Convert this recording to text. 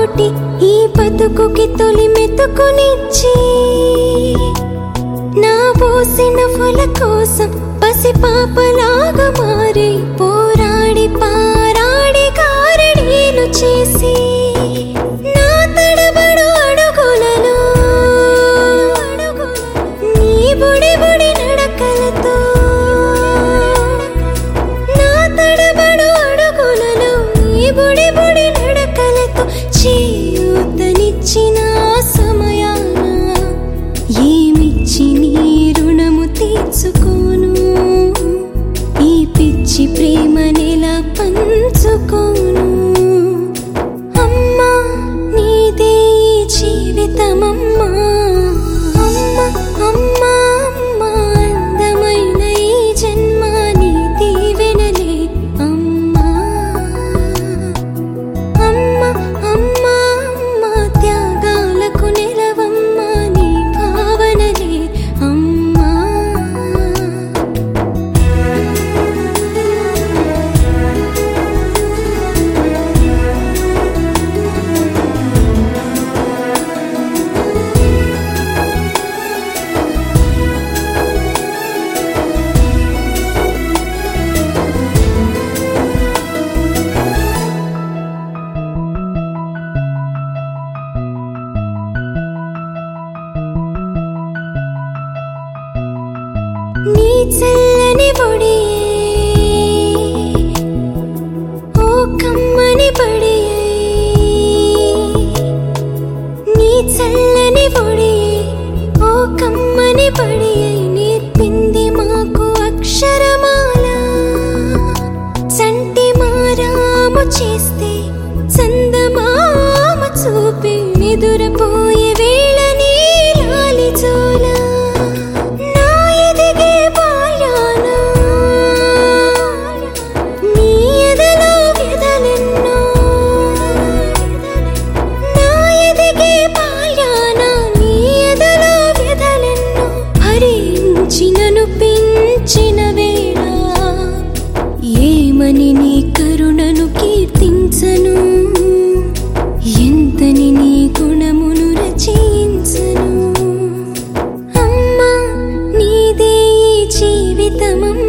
పుట్టి ఈ బతుకుకి తొలి మెతుకునిచ్చి నా పోసిన ఫల కోసం పసి పాపలాగా మారి పోరాడి పారాడి కారడీలు చేసి నా తడబడు అడుగులలో నీ బుడి బుడి నడకలతో నా తడబడు అడుగులలో నీ బుడి బుడి నడకలతో చేయూతనిచ్చిన సమయాన ఏమిచ్చి నీ రుణము తీర్చుకోను ఈ పిచ్చి ప్రేమనెలా పంచుకోను అమ్మా నీదే ఈ జీవితమమ్మా అమ్మ అమ్మా అమ్మా అందమైన ఈ జన్మ నీ దీవెనలే అమ్మా అమ్మ అమ్మ అమ్మ త్యాగాలకు నిలవమ్మ నీ భావనలే అమ్మా నీ చల్లని పొడి ఓ కమ్మని పడి నీ చల్లని పొడి ఓ కమ్మని పడి నేర్పింది మాకు అక్షరమాల చంటి మారాము చేస్తే చందమామ చూపి నిదురపోయే వేళ నీ లాలి జోల నా ఎదిగే బాల్యాన నీ ఎదలో వ్యధలెన్నో నా ఎదిగే బాల్యాన నీ ఎదలో వ్యధలెన్నో భరించినను పెంచిన వేళ ఏమని నీ కరుణను కీర్తించను ఎంతని నీ గుణమును రచయించను అమ్మా నీదే ఈ జీవితమమ్మా